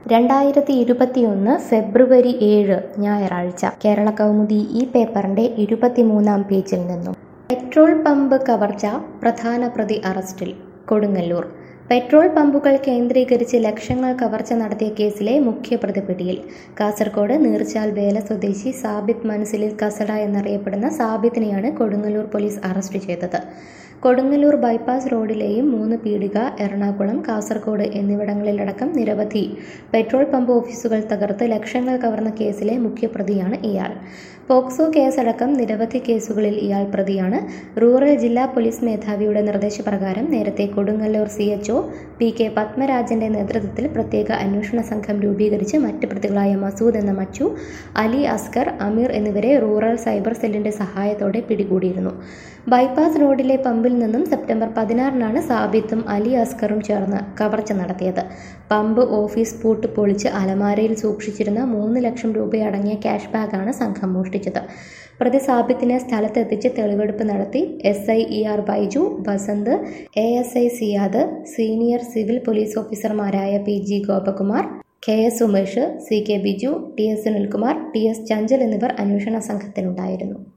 രണ്ടായിരത്തി ഇരുപത്തിയൊന്ന് ഫെബ്രുവരി ഏഴ് ഞായറാഴ്ച കേരള കൗമുദി ഈ പേപ്പറിന്റെ ഇരുപത്തിമൂന്നാം പേജിൽ നിന്നും പെട്രോൾ പമ്പ് കവർച്ച പ്രധാന പ്രതി അറസ്റ്റിൽ കൊടുങ്ങല്ലൂർ പെട്രോൾ പമ്പുകൾ കേന്ദ്രീകരിച്ച് ലക്ഷങ്ങൾ കവർച്ച നടത്തിയ കേസിലെ മുഖ്യപ്രതി പിടിയിൽ കാസർഗോഡ് നീർച്ചാൽ വേല സ്വദേശി സാബിത്ത് മനസ്സിലിൽ കസട എന്നറിയപ്പെടുന്ന സാബിത്തിനെയാണ് കൊടുങ്ങല്ലൂർ പോലീസ് അറസ്റ്റ് ചെയ്തത് കൊടുങ്ങല്ലൂർ ബൈപ്പാസ് റോഡിലെയും മൂന്ന് പീടിക എറണാകുളം കാസർഗോഡ് എന്നിവിടങ്ങളിലടക്കം നിരവധി പെട്രോൾ പമ്പ് ഓഫീസുകൾ തകർത്ത് ലക്ഷങ്ങൾ കവർന്ന കേസിലെ മുഖ്യപ്രതിയാണ് ഇയാൾ പോക്സോ കേസടക്കം നിരവധി കേസുകളിൽ ഇയാൾ പ്രതിയാണ് റൂറൽ ജില്ലാ പോലീസ് മേധാവിയുടെ നിർദ്ദേശപ്രകാരം നേരത്തെ Kodungallur C H P K പത്മരാജന്റെ നേതൃത്വത്തിൽ പ്രത്യേക അന്വേഷണ സംഘം രൂപീകരിച്ച് മറ്റ് പ്രതികളായ മസൂദ് എന്ന മച്ചു അലി അസ്കർ അമീർ എന്നിവരെ റൂറൽ സൈബർ സെല്ലിന്റെ സഹായത്തോടെ പിടികൂടിയിരുന്നു ബൈപ്പാസ് റോഡിലെ പമ്പിൽ നിന്നും സെപ്റ്റംബർ പതിനാറിനാണ് സാബിത്തും അലി അസ്കറും ചേർന്ന് കവർച്ച നടത്തിയത് പമ്പ് ഓഫീസ് പൂട്ട് പൊളിച്ച് അലമാരയിൽ സൂക്ഷിച്ചിരുന്ന മൂന്ന് ലക്ഷം രൂപയടങ്ങിയ ക്യാഷ് ബാഗാണ് സംഘം മോഷ്ടിച്ചത് പ്രതി സാബിത്തിനെ സ്ഥലത്തെത്തിച്ച് തെളിവെടുപ്പ് നടത്തി S I E R Baiju Basanth A S I Siyad senior civil police ഓഫീസർമാരായ P G Gopakumar K S Umesh C K Biju T S Sunilkumar T S Chanchal എന്നിവർ അന്വേഷണ സംഘത്തിലുണ്ടായിരുന്നു